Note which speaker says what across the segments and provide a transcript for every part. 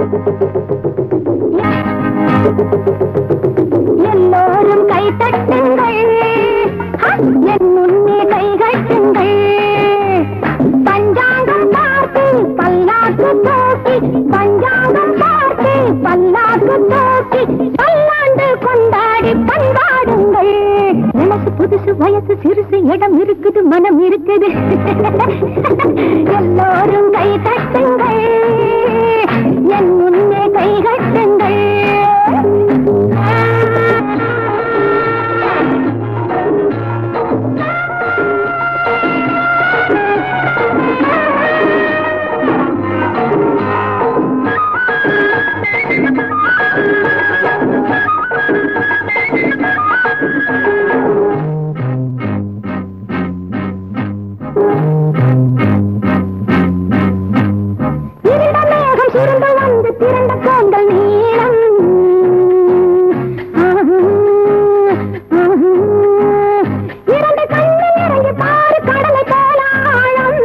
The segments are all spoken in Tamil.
Speaker 1: எல்லோரும் கை தட்டுங்கள் ஹ! என் முன்னே கை கட்டுங்கள் பஞ்சாங்கம் பார்த்து பல்லாக்கு தூக்கி பஞ்சாங்கம் பார்த்து பல்லாக்கு தூக்கி பல்லாண்டு கொண்டாடி பண்பாடுங்கள் மனசு புதுசு வயசு சிறுசு இடம் இருக்குது மனம் இருக்குது எல்லோரும் கை தட்டுங்கள் என் முன்னே கை கட்டுங்கள் இருண்ட மேகம் சுருண்டு வந்து திரண்ட கோண்கள் நீளம் இரண்டு கண்ணில் இறங்கி பாரு கடலை போல ஆழம்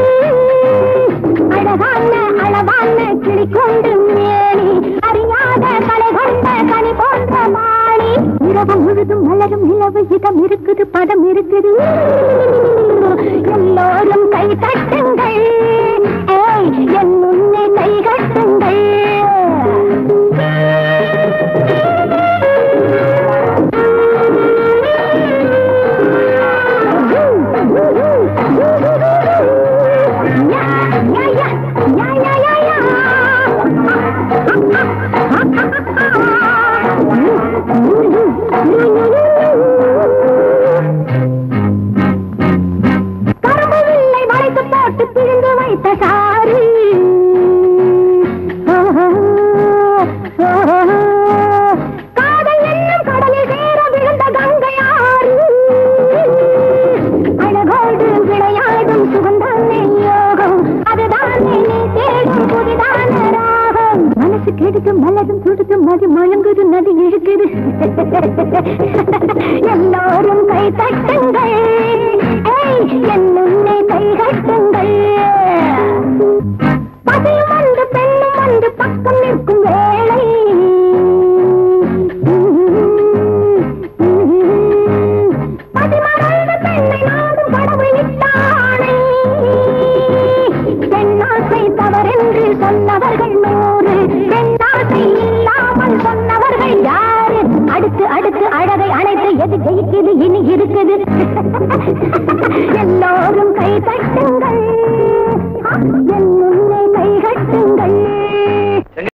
Speaker 1: அழகான அளவான கிளி கொண்டு மேனி அறியாத கலை கொண்ட கனி போன்ற மாணி இரவு முழுதும் மலரும் நிலவு இதம் இருக்குது பதம் இருக்குது எல்லோரும் கை தட்டுங்கள் ஏய், என் முன்னே கை கட்டுங்கள் கரும்பு வில்லை வளைத்து போட்டு பிழிந்து வைத்த சாரி காதல் என்னும் கடலில் சேர விழுந்த கங்கையாறு அழகோடு விளையாடும் சுகந்தானே யோகம் அதுதானே நீ தேடும் புதிதான ராகம் மனசு கெடுத்து மலரும் சுடுது மதி மழுங்குது நதி இழுக்குது எல்லோரும் கை தட்டுங்கள் ஏய், என் முன்னே